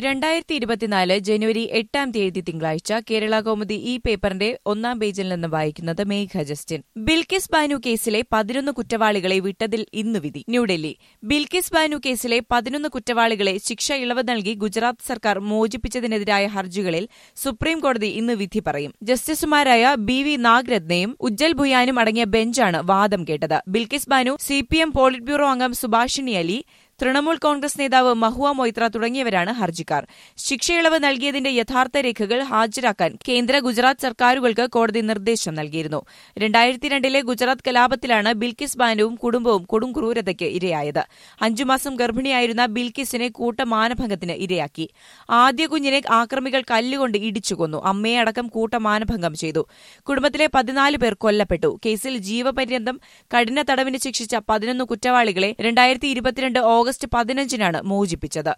രണ്ടായിരത്തി ഇരുപത്തിനാല് ജനുവരി എട്ടാം തീയതി തിങ്കളാഴ്ച കേരള കൗമുദി ഈ പേപ്പറിന്റെ ഒന്നാം പേജിൽ നിന്ന് വായിക്കുന്നത് മേഘ ജസ്റ്റിൻ ബിൽക്കിസ് ബാനു കേസിലെ പതിനൊന്ന് കുറ്റവാളികളെ വിട്ടതിൽ ഇന്ന് വിധി ന്യൂഡൽഹി ബിൽക്കിസ് ബാനു കേസിലെ പതിനൊന്ന് കുറ്റവാളികളെ ശിക്ഷ ഇളവ് നൽകി ഗുജറാത്ത് സർക്കാർ മോചിപ്പിച്ചതിനെതിരായ ഹർജികളിൽ സുപ്രീം കോടതി ഇന്ന് വിധി പറയും ജസ്റ്റിസുമാരായ ബി വി നാഗരത്നയും ഉജ്ജൽ ഭുയാനും അടങ്ങിയ ബെഞ്ചാണ് വാദം കേട്ടത് Bilkis Bano C P M politburo അംഗം സുഭാഷിണി അലി തൃണമൂൽ കോൺഗ്രസ് നേതാവ് മഹുവ മൊയ്ത്ര തുടങ്ങിയവരാണ് ഹർജിക്കാർ ശിക്ഷയിളവ് നൽകിയതിന്റെ യഥാർത്ഥ രേഖകൾ ഹാജരാക്കാൻ കേന്ദ്ര ഗുജറാത്ത് സർക്കാരുകൾക്ക് കോടതി നിർദ്ദേശം നൽകിയിരുന്നു രണ്ടായിരത്തി രണ്ടിലെ ഗുജറാത്ത് കലാപത്തിലാണ് ബിൽക്കിസ് ബാനുവും കുടുംബവും കൊടും ക്രൂരതയ്ക്ക് ഇരയായത് അഞ്ചു മാസം ഗർഭിണിയായിരുന്ന ബിൽക്കിസിനെ കൂട്ടമാനഭംഗത്തിന് ഇരയാക്കി ആദ്യ കുഞ്ഞിനെ ആക്രമികൾ കല്ലുകൊണ്ട് ഇടിച്ചു കൊന്നു അമ്മയെ അടക്കം കൂട്ടമാനഭംഗം ചെയ്തു കുടുംബത്തിലെ പതിനാല് പേർ കൊല്ലപ്പെട്ടു കേസിൽ ജീവപര്യന്തം കഠിന തടവിന് ശിക്ഷിച്ച പതിനൊന്ന് കുറ്റവാളികളെ രണ്ടായിരത്തി ഇരുപത്തിരണ്ട് ഓഗസ്റ്റ് പതിനഞ്ചിനാണ് മോചിപ്പിച്ചത്